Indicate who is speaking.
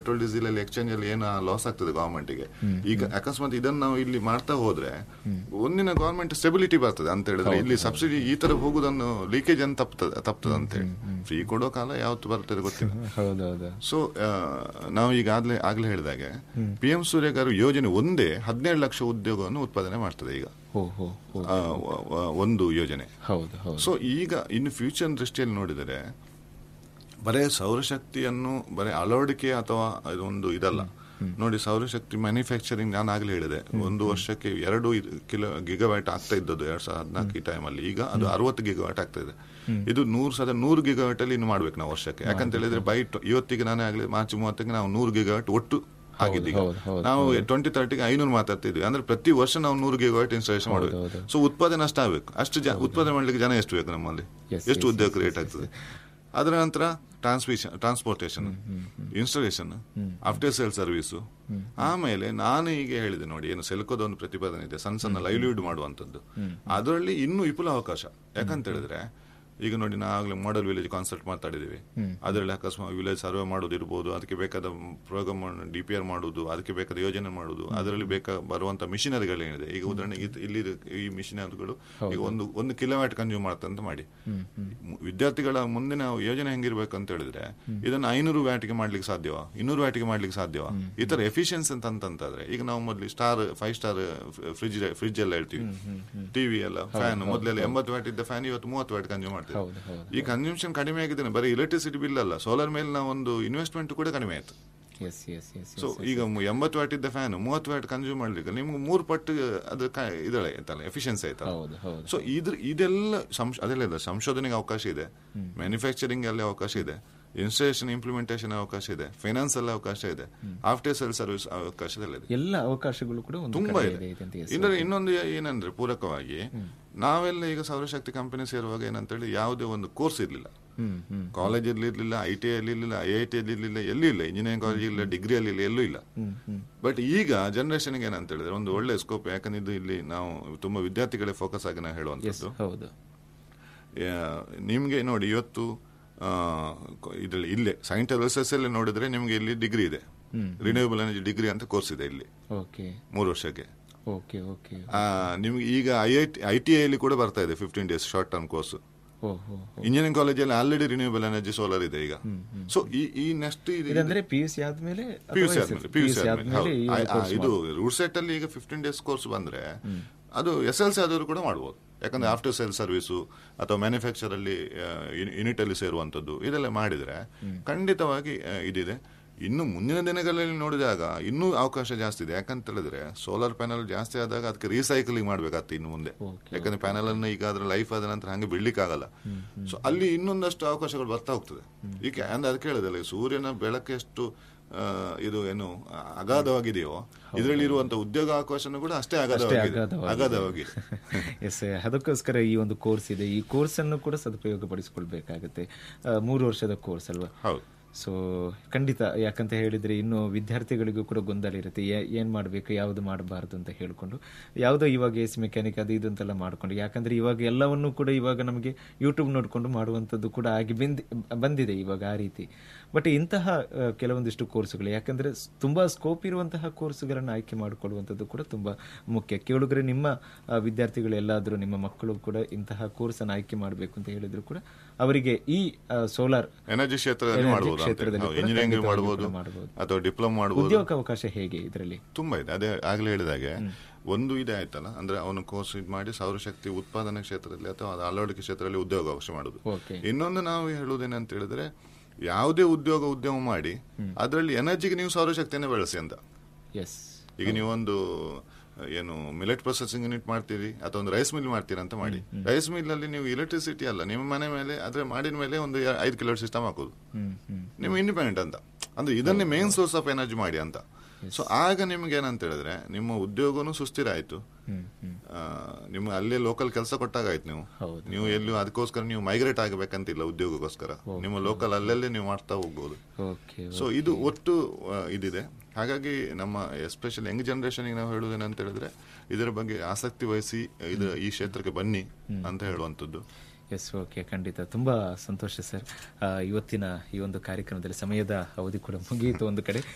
Speaker 1: Petrol diesel ಅಲ್ಲಿ exchange ಅಲ್ಲಿ ಏನು ಲಾಸ್ ಆಗ್ತದೆ ಗವರ್ಮೆಂಟ್ ಗೆ ಈಗ ಅಕಸ್ಮಾತ್ ಇದನ್ನ ನಾವು ಇಲ್ಲಿ ಮಾಡ್ತಾ ಹೋದ್ರೆ ಒಂದಿನ ಗವರ್ಮೆಂಟ್ ಸ್ಟೆಬಿಲಿಟಿ ಬರ್ತದೆ ಅಂತ ಹೇಳಿದ್ರೆ ಇಲ್ಲಿ ಸಬ್ಸಿಡಿ ಈ ತರ ಹೋಗುದನ್ನು ಲೀಕೇಜ್ ಅಂತ ತಪ್ತದೆ ತಪ್ತದೆ ಅಂತ ಹೇಳಿ ಫ್ರೀ ಕೊಡೋ ಕಾಲ ಯಾವತ್ತು ಬರ್ತದೆ ಗೊತ್ತಿಲ್ಲ
Speaker 2: ಹೌದೌದು
Speaker 1: ಸೊ ನಾವು ಈಗಾಗಲೇ ಆಗ್ಲೇ ಹೇಳಿದಾಗೆ ಪಿ ಎಂ ಸೂರ್ಯಗಾರು ಯೋಜನೆ ಒಂದೇ ಹದಿನೇಳು ಲಕ್ಷ ಉದ್ಯೋಗವನ್ನು ಉತ್ಪಾದನೆ ಮಾಡ್ತದೆ ಈಗ
Speaker 2: ಹೋ ಹೋ ಹೋ
Speaker 1: ಆ, ವ- ವ- ಒಂದು ಯೋಜನೆ
Speaker 2: ಹೌದು ಹೌದು
Speaker 1: ಸೊ ಈಗ ಇನ್ನು ಫ್ಯೂಚರ್ ದೃಷ್ಟಿಯಲ್ಲಿ ನೋಡಿದರೆ ಬರೇ ಸೌರಶಕ್ತಿಯನ್ನು ಬರೇ ಅಳವಡಿಕೆ ಅಥವಾ ಅದೊಂದು ಇದಲ್ಲ ನೋಡಿ ಸೌರಶಕ್ತಿ ಮ್ಯಾನುಫ್ಯಾಕ್ಚರಿಂಗ್ ನಾನು ಆಗ್ಲೇ ಹೇಳಿದೆ ಒಂದು ವರ್ಷಕ್ಕೆ ಎರಡು ಇದು ಕಿಲೋ ಗಿಗಾವ್ಯಾಟ್ ಆಗ್ತಾ ಇದ್ದದ್ದು ಎರಡ್ ಸಾವಿರದ ಹದಿನಾಲ್ಕು ಈ ಟೈಮಲ್ಲಿ ಈಗ ಅದು ಅರವತ್ತು ಗಿಗಾವ್ಯಾಟ್ ಆಗ್ತಾ ಇದೆ ಇದು ನೂರು ಸಾವಿರದ ನೂರು ಗಿಗಾವ್ಯಾಟ್ ಅಲ್ಲಿ ಇನ್ನು ಮಾಡ್ಬೇಕು ನಾವು ವರ್ಷಕ್ಕೆ ಯಾಕಂತ ಹೇಳಿದ್ರೆ ಬೈ ಟ- ಇವತ್ತಿಗೆ ನಾನೇ ಆಗ್ಲಿ ಮಾರ್ಚ್ ಮೂವತ್ತಕ್ಕೆ ನಾವು ನೂರು ಗಿಗಾವ್ಯಾಟ್ ಒಟ್ಟು ಆಗಿದ್ದೀಗ
Speaker 2: ಹೌದು, ಹೌದು,
Speaker 1: ನಾವು ಟ್ವೆಂಟಿ ತರ್ಟಿಗೆ ಐನೂರು ಮಾತಾಡ್ತಿದ್ವಿ ಅಂದ್ರೆ ಪ್ರತಿ ವರ್ಷ ನಾವು ನೂರು ಗಿಗಾವ್ಯಾಟ್ ಇನ್ಸ್ಟಾಲೇಷನ್ ಮಾಡಬೇಕು
Speaker 2: ಹೌದು.
Speaker 1: ಸೊ ಉತ್ಪಾದನೆ ಅಷ್ಟು ಆಗ್ಬೇಕು ಅಷ್ಟು ಜ- ಉತ್ಪಾದನೆ ಮಾಡ್ಲಿಕ್ಕೆ ಜನ ಎಷ್ಟು ಬೇಕು ನಮ್ಮಲ್ಲಿ
Speaker 2: Yes,
Speaker 1: ಎಷ್ಟು
Speaker 2: yes,
Speaker 1: ಉದ್ಯೋಗ
Speaker 2: yes,
Speaker 1: ಕ್ರಿಯೇಟ್
Speaker 2: yes,
Speaker 1: ಆಗ್ತದೆ ಅದರ ನಂತರ transmission transportation installation after sale service ಆಮೇಲೆ ನಾನು ಈಗ ಹೇಳಿದೆ ನೋಡಿ ಏನು ಸೆಲ್ಕೋದ ಒಂದು ಪ್ರತಿಪಾದನೆ ಇದೆ ಸಣ್ಣ ಸಣ್ಣ ಲೈವ್ಲಿಹುಡ್ ಮಾಡುವಂತದ್ದು ಅದರಲ್ಲಿ ಇನ್ನೂ ವಿಪುಲ ಅವಕಾಶ ಯಾಕಂತ ಹೇಳಿದ್ರೆ ಈಗ ನೋಡಿ ನಾವಾಗಲೇ ಮಾಡೆಲ್ ವಿಲೇಜ್ ಕಾನ್ಸೆಪ್ಟ್ ಮಾತಾಡಿದೀವಿ ಅದರಲ್ಲಿ ಅಕಸ್ಮಾತ್ ವಿಲೇಜ್ ಸರ್ವೆ ಮಾಡೋದು ಇರ್ಬೋದು ಅದಕ್ಕೆ ಬೇಕಾದ ಪ್ರೋಗ್ರಾಮ್ ಡಿ ಪಿ ಆರ್ ಮಾಡುದು ಅದಕ್ಕೆ ಬೇಕಾದ ಯೋಜನೆ ಮಾಡುದು ಅದರಲ್ಲಿ ಬೇಕಾ ಬರುವಂತ ಮಿಷನರಿಗಳೇನಿದೆ ಈಗ ಉದಾಹರಣೆಗೆ ಇದು- ಇಲ್ಲಿ ಈ ಮಿಷನರಿಗಳು ಈಗ ಒಂದು ಒಂದು ಕಿಲೋವ್ಯಾಟ್ ಕನ್ಸ್ಯೂಮ್ ಮಾಡುತ್ತಂತ ಮಾಡಿ ಮು- ವಿದ್ಯಾರ್ಥಿಗಳ ಮುಂದಿನ ಯೋಜನೆ ಹೆಂಗಿರ್ಬೇಕು ಅಂತ ಹೇಳಿದ್ರೆ ಇದನ್ನ ಐನೂರು ವ್ಯಾಟ್ಗೆ ಮಾಡ್ಲಿಕ್ಕೆ ಸಾಧ್ಯವಾ ಇನ್ನೂರು ವ್ಯಾಟ್ಗೆ ಮಾಡ್ಲಿಕ್ಕೆ ಸಾಧ್ಯವಾ ಈ ತರ ಎಫಿಷಿಯನ್ಸಿ ಅಂತ ಅಂತಂದ್ರೆ ಈಗ ನಾವು ಮೊದಲು star five star fridge fridge ಎಲ್ಲ ಹೇಳ್ತೀವಿ ಟಿವಿ ಎಲ್ಲ ಫ್ಯಾನ್ ಮೊದಲೆಲ್ಲ ಎಂಬತ್ತು ವ್ಯಾಟ್ ಇದ್ದ ಫ್ಯಾನ್ ಇವತ್ತು ಮೂವತ್ತು ವ್ಯಾಟ್ ಕನ್ಸ್ಯೂಮ್ ಮಾಡ್ತೀವಿ
Speaker 2: ಹೌದು ಹೌದು
Speaker 1: ಈ ಕನ್ಸ್ಯೂಮ್ಷನ್ ಕಡಿಮೆ ಆಗಿದೆ ಬರೀ ಎಲೆಕ್ಟ್ರಿಸಿಟಿ ಬಿಲ್ ಅಲ್ಲ ಸೋಲಾರ್ ಮೇಲೆ ನಾವು ಒಂದು ಇನ್ವೆಸ್ಟ್ಮೆಂಟ್ ಕೂಡ ಕಡಿಮೆ ಆಯ್ತು
Speaker 2: ಎಸ್ ಎಸ್ ಎಸ್
Speaker 1: ಸೊ ಈಗ ಮು- ಎಂಬತ್ತು ವ್ಯಾಟ್ ಇದ್ದ ಫ್ಯಾನ್ ಮೂವತ್ತು ವ್ಯಾಟ್ ಕನ್ಸ್ಯೂಮ್ ಮಾಡ್ಲಿಕ್ಕೆ ನಿಮ್ಗೆ ಮೂರು ಪಟ್ಟು ಅದು ಕ- ಇದಳೆ ಆಯ್ತಲ್ಲ ಎಫಿಷಿಯನ್ಸಿ ಆಯ್ತಲ್ಲ
Speaker 2: ಹೌದು ಹೌದು
Speaker 1: ಸೊ ಇದ್ರ ಇದೆಲ್ಲ ಸಂಶ್- ಅದೆಲ್ಲ ಇದೆ ಸಂಶೋಧನೆಗೆ ಅವಕಾಶ ಇದೆ ಮ್ಯಾನುಫ್ಯಾಕ್ಚರಿಂಗ್ ಅಲ್ಲಿ ಅವಕಾಶ ಇದೆ ಇನ್ಸ್ಟಾಲೇಷನ್ ಇಂಪ್ಲಿಮೆಂಟೇಷನ್ ಅವಕಾಶ ಇದೆ ಫೈನಾನ್ಸ್ ಅಲ್ಲಿ ಅವಕಾಶ ಇದೆ ಆಫ್ಟರ್ ಸೇಲ್ ಸರ್ವಿಸ್ ಅವಕಾಶದಲ್ಲ ಇದೆ
Speaker 2: ಎಲ್ಲ ಅವಕಾಶಗಳು ಕೂಡ ಒಂದು
Speaker 1: ತುಂಬಾ
Speaker 2: ಕಡೆ
Speaker 1: ಇದೆ
Speaker 2: ಇದೆ ಅಂತ yes.
Speaker 1: ಇನ್ನೊಂದು ಇನ್ನೊಂದು ಏನಂದ್ರೆ ಪೂರಕವಾಗಿ ನಾವೆಲ್ಲ ಈಗ ಸೌರಶಕ್ತಿ ಕಂಪನಿ ಸೇರುವಾಗ ಏನಂತೇಳಿ ಯಾವುದೇ ಒಂದು ಕೋರ್ಸ್ ಇರಲಿಲ್ಲ
Speaker 2: ಹ್ಮ್ ಹ್ಮ್
Speaker 1: ಕಾಲೇಜಲ್ಲಿ ಇರಲಿಲ್ಲ ಐ ಟಿ ಅಲ್ಲಿ ಇರಲಿಲ್ಲ ಐ ಐ ಟಿ ಅಲ್ಲಿ ಇರಲಿಲ್ಲ ಎಲ್ಲೂ ಇಲ್ಲ ಇಂಜಿನಿಯರಿಂಗ್ ಕಾಲೇಜ್ ಇಲ್ಲ ಡಿಗ್ರಿ ಅಲ್ಲಿ ಇಲ್ಲ ಎಲ್ಲೂ ಇಲ್ಲ
Speaker 2: ಹ್ಮ್ ಹ್ಮ್
Speaker 1: ಬಟ್ ಈಗ ಜನರೇಷನ್ಗೆ ಏನಂತ ಹೇಳಿದ್ರೆ ಒಂದು ಒಳ್ಳೆ ಸ್ಕೋಪ್ ಯಾಕಂದ್ರೆ ಇದು ಇಲ್ಲಿ ನಾವು ತುಂಬಾ ವಿದ್ಯಾರ್ಥಿಗಳೇ ಫೋಕಸ್ ಆಗಿ ನಾವು
Speaker 2: ಎಸ್
Speaker 1: ಹೇಳುವಂಥದ್ದು
Speaker 2: ಹೌದು
Speaker 1: ನಿಮಗೆ ನೋಡಿ ಇವತ್ತು ಆ, ಕ- ಇದ್ರಲ್ಲಿ ಇಲ್ಲೇ ಸೈಂಟ್ ಎಸ್ ಅಲ್ಲಿ ನೋಡಿದ್ರೆ ನಿಮಗೆ ಇಲ್ಲಿ ಡಿಗ್ರಿ ಇದೆ
Speaker 2: ಹ್ಮ್.
Speaker 1: ರಿನ್ಯೂವಬಲ್ ಎನರ್ಜಿ ಡಿಗ್ರಿ ಅಂತ ಕೋರ್ಸ್ ಇದೆ ಇಲ್ಲಿ
Speaker 2: ಓಕೆ
Speaker 1: ಮೂರು ವರ್ಷಕ್ಕೆ
Speaker 2: ಓಕೆ ಓಕೆ
Speaker 1: ಆ, ನಿಮ್ಗೆ ಈಗ I I T I T ಐಲಿ ಕೂಡ ಬರ್ತಾ ಇದೆ fifteen days short term course
Speaker 2: ಓ ಹೋ ಹೋ.
Speaker 1: ಇಂಜಿನಿಯರಿಂಗ್ ಕಾಲೇಜಲ್ಲಿ ಆಲ್ರೆಡಿ ರಿನ್ಯೂವಬಲ್ ಎನರ್ಜಿ ಸೋಲಾರ್ ಇದೆ ಈಗ ಸೊ ಈ ಈ ನೆಕ್ಸ್ಟ್
Speaker 2: ಇದಂದ್ರೆ ಪಿ ಯು ಸಿ ಆದ್ಮೇಲೆ
Speaker 1: ಪಿ ಯು ಸಿ
Speaker 2: ಅಥವಾ
Speaker 1: ಆದ್ಮೇಲೆ ಪಿ ಯು ಸಿ
Speaker 2: PUC
Speaker 1: ಆದ್ಮೇಲೆ
Speaker 2: ಆದ್ಮೇಲೆ ಈ
Speaker 1: ಹೌದು. ಆ-
Speaker 2: course
Speaker 1: ಆ, ಇದು ರೂಟ್ ಸೆಟ್ ಅಲ್ಲಿ ಈಗ ಫಿಫ್ಟೀನ್ ಡೇಸ್ ಕೋರ್ಸ್ ಬಂದ್ರೆ ಅದು ಎಸ್ ಎಲ್ ಸಿ ಆದವರು ಕೂಡ ಮಾಡ್ಬೋದು ಯಾಕಂದ್ರೆ ಆಫ್ಟರ್ ಸೇಲ್ ಸರ್ವಿಸು ಅಥವಾ ಮ್ಯಾನುಫ್ಯಾಕ್ಚರ್ ಅಲ್ಲಿ ಯೂನಿಟ್ ಅಲ್ಲಿ ಸೇರುವಂತದ್ದು ಇದೆಲ್ಲ ಮಾಡಿದ್ರೆ ಖಂಡಿತವಾಗಿ ಆ, ಇದಿದೆ ಇನ್ನು ಮುಂದಿನ ದಿನಗಳಲ್ಲಿ ನೋಡಿದಾಗ ಇನ್ನೂ ಅವಕಾಶ ಜಾಸ್ತಿ ಇದೆ ಯಾಕಂತ ಹೇಳಿದ್ರೆ ಸೋಲಾರ್ ಪ್ಯಾನಲ್ ಜಾಸ್ತಿ ಆದಾಗ ಅದಕ್ಕೆ ರೀಸೈಕ್ಲಿಂಗ್ ಮಾಡ್ಬೇಕಾಗ್ತದೆ ಇನ್ನು ಮುಂದೆ
Speaker 2: Okay,
Speaker 1: ಯಾಕಂದ್ರೆ ಪ್ಯಾನಲ್ ಅನ್ನು ಈಗ ಅದ್ರ ಲೈಫ್ ಆದ ನಂತರ ಹಂಗೆ ಬಿಡ್ಲಿಕ್ಕೆ ಆಗಲ್ಲ ಸೊ ಅಲ್ಲಿ ಇನ್ನೊಂದಷ್ಟು ಅವಕಾಶಗಳು ಬರ್ತಾ ಹೋಗ್ತದೆ ಈಗ ಅಂದ್ರೆ ಅದಕ್ಕೆ ಹೇಳಿದಲ್ಲ ಈ ಸೂರ್ಯನ ಬೆಳಕು ಎಷ್ಟು ಆ, ಇದು ಏನು ಆ, ಅಗಾಧವಾಗಿದೆಯೋ ಇದರಲ್ಲಿ ಇರುವಂತ ಉದ್ಯೋಗ ಅವಕಾಶನೂ ಕೂಡ ಅಷ್ಟೇ ಅಗಾಧವಾಗಿದೆ
Speaker 2: ಅಗಾಧವಾಗಿದೆ.
Speaker 1: ಅಗಾಧವಾಗಿದೆ
Speaker 2: ಎಸ್ ಅದಕ್ಕೋಸ್ಕರ ಈ ಒಂದು ಕೋರ್ಸ್ ಇದೆ ಈ ಕೋರ್ಸ್ ಅನ್ನು ಕೂಡ ಸದುಪಯೋಗ ಪಡಿಸಿಕೊಳ್ಬೇಕಾಗುತ್ತೆ ಆ, ಮೂರು ವರ್ಷದ ಕೋರ್ಸ್ ಅಲ್ವಾ
Speaker 1: ಹೌದು
Speaker 2: ಸೊ ಖಂಡಿತ ಯಾಕಂತ ಹೇಳಿದ್ರೆ ಇನ್ನು ವಿದ್ಯಾರ್ಥಿಗಳಿಗೂ ಕೂಡ ಗೊಂದಲ ಇರುತ್ತೆ ಏ- ಏನ್ ಮಾಡಬೇಕು ಯಾವುದು ಮಾಡಬಾರದು ಅಂತ ಹೇಳ್ಕೊಂಡು ಯಾವುದೋ ಇವಾಗ ಎಸ್ ಮೆಕ್ಯಾನಿಕ್ ಅದು ಇದು ಅಂತೆಲ್ಲ ಮಾಡ್ಕೊಂಡು ಯಾಕಂದ್ರೆ ಇವಾಗ ಎಲ್ಲವನ್ನೂ ಕೂಡ ಇವಾಗ ನಮಗೆ ಯೂಟ್ಯೂಬ್ ನೋಡ್ಕೊಂಡು ಮಾಡುವಂಥದ್ದು ಕೂಡ ಆಗಿ ಬಂದಿ ಬಂದಿದೆ ಇವಾಗ ಆ ರೀತಿ ಬಟ್ ಇಂತಹ ಆ, ಕೆಲವೊಂದಿಷ್ಟು ಕೋರ್ಸ್ಗಳು ಯಾಕಂದ್ರೆ ಸ್- ತುಂಬಾ ಸ್ಕೋಪ್ ಇರುವಂತಹ ಕೋರ್ಸ್ಗಳನ್ನು ಆಯ್ಕೆ ಮಾಡಿಕೊಳ್ಳುವಂಥದ್ದು ಕೂಡ ತುಂಬಾ ಮುಖ್ಯ ಕೇಳಿದ್ರೆ ನಿಮ್ಮ ಆ, ವಿದ್ಯಾರ್ಥಿಗಳು ಎಲ್ಲಾದರೂ ನಿಮ್ಮ ಮಕ್ಕಳು ಕೂಡ ಇಂತಹ ಕೋರ್ಸ್ ಅನ್ನು ಆಯ್ಕೆ ಮಾಡಬೇಕು ಅಂತ ಹೇಳಿದ್ರು ಕೂಡ ಅವರಿಗೆ ಈ ಸೋಲಾರ್
Speaker 1: ಎನರ್ಜಿ ಕ್ಷೇತ್ರದಲ್ಲಿ
Speaker 2: Energy
Speaker 1: ಮಾಡಬಹುದು
Speaker 2: ಕ್ಷೇತ್ರದಲ್ಲಿ ಕೂಡ
Speaker 1: ಇಂಜಿನಿಯರಿಂಗ್
Speaker 2: ಖಂಡಿತವಾಗಿಯೂ
Speaker 1: ಮಾಡಬಹುದು
Speaker 2: ಕೂಡ ಮಾಡ್ಬೋದು.
Speaker 1: ಅಥವಾ ಡಿಪ್ಲೊಮಾ ಮಾಡಬಹುದು
Speaker 2: ಉದ್ಯೋಗ ಅವಕಾಶ ಹೇಗೆ ಇದರಲ್ಲಿ
Speaker 1: ತುಂಬಾ ಇದೆ ಅದೇ ಆಗ್ಲೇ ಹೇಳಿದಾಗೆ ಒಂದು ಇದೆ ಆಯ್ತಲ್ಲ ಅಂದ್ರೆ ಅವನು ಕೋರ್ಸ್ ಇದು ಮಾಡಿ ಸೌರಶಕ್ತಿ ಉತ್ಪಾದನಾ ಕ್ಷೇತ್ರದಲ್ಲಿ ಅಥವಾ ಅದು ಅಳವಡಿಕೆ ಕ್ಷೇತ್ರದಲ್ಲಿ ಉದ್ಯೋಗ ಅವಕಾಶ ಮಾಡುದು
Speaker 2: ಓಕೆ
Speaker 1: ಇನ್ನೊಂದು ನಾವು ಹೇಳುವುದೇನಂತ ಹೇಳಿದ್ರೆ ಯಾವುದೇ ಉದ್ಯೋಗ ಉದ್ಯಮ ಮಾಡಿ ಅದರಲ್ಲಿ ಎನರ್ಜಿಗೆ ನೀವು ಸೌರಶಕ್ತಿಯನ್ನೇ ಬಳಸಿ ಅಂತ
Speaker 2: ಎಸ್
Speaker 1: ಈಗ ನೀವೊಂದು ಏನು ಮಿಲೆಟ್ ಪ್ರೊಸೆಸಿಂಗ್ ಯೂನಿಟ್ ಮಾಡ್ತೀರಿ ಅಥವಾ ಒಂದು ರೈಸ್ ಮಿಲ್ ಮಾಡ್ತೀರಾ ಅಂತ ಮಾಡಿ ರೈಸ್ ಮಿಲ್ ಅಲ್ಲಿ ನೀವು ಎಲೆಕ್ಟ್ರಿಸಿಟಿ ಅಲ್ಲ ನಿಮ್ಮ ಮನೆ ಮೇಲೆ ಅದ್ರ ಮಾಡಿದ ಮೇಲೆ ಒಂದು ಐದು ಕಿಲೋ ಸಿಸ್ಟಮ್ ಹಾಕೋದು
Speaker 2: ಹ್ಮ್ ಹ್ಮ್
Speaker 1: ನೀವು ಇಂಡಿಪೆಂಡೆಂಟ್ ಅಂತ ಅಂದ್ರೆ ಇದನ್ನೇ ಮೇನ್ ಸೋರ್ಸ್ ಆಫ್ ಎನರ್ಜಿ ಮಾಡಿ ಅಂತ ಸೊ ಆಗ ನಿಮ್ಗೆ ಏನಂತ ಹೇಳಿದ್ರೆ ನಿಮ್ಮ ಉದ್ಯೋಗನೂ ಸುಸ್ಥಿರ ಆಯ್ತು
Speaker 2: ಹ್ಮ್ ಹ್ಮ್
Speaker 1: ಆ, ನಿಮ್ಗೆ ಅಲ್ಲೇ ಲೋಕಲ್ ಕೆಲಸ ಕೊಟ್ಟಾಗ ಆಯ್ತು ನೀವು
Speaker 2: ಹೌದು.
Speaker 1: ನೀವು ಎಲ್ಲೂ ಅದಕ್ಕೋಸ್ಕರ ನೀವು ಮೈಗ್ರೇಟ್ ಆಗಬೇಕಂತಿಲ್ಲ ಉದ್ಯೋಗಕ್ಕೋಸ್ಕರ ನಿಮ್ಮ ಲೋಕಲ್ ಅಲ್ಲಲ್ಲೇ ನೀವು ಮಾಡ್ತಾ ಹೋಗ್ಬೋದು
Speaker 2: ಓಕೆ
Speaker 1: ಸೊ ಇದು ಒಟ್ಟು ಆ, ಇದಿದೆ ಹಾಗಾಗಿ ನಮ್ಮ ಎಸ್ಪೆಷಲಿ ಯಂಗ್ ಜನರೇಷನ್ ನಾವು ಹೇಳುವುದೇನಂತ ಹೇಳಿದ್ರೆ ಇದರ ಬಗ್ಗೆ ಆಸಕ್ತಿ ವಹಿಸಿ ಇದು ಈ ಕ್ಷೇತ್ರಕ್ಕೆ ಬನ್ನಿ ಅಂತ ಹೇಳುವಂಥದ್ದು
Speaker 2: ಎಸ್ ಓಕೆ ಖಂಡಿತ ತುಂಬಾ ಸಂತೋಷ ಸರ್ ಆ, ಇವತ್ತಿನ ಈ ಒಂದು ಕಾರ್ಯಕ್ರಮದಲ್ಲಿ ಸಮಯದ ಅವಧಿ ಕೂಡ ಮುಗಿಯಿತು ಒಂದು ಕಡೆ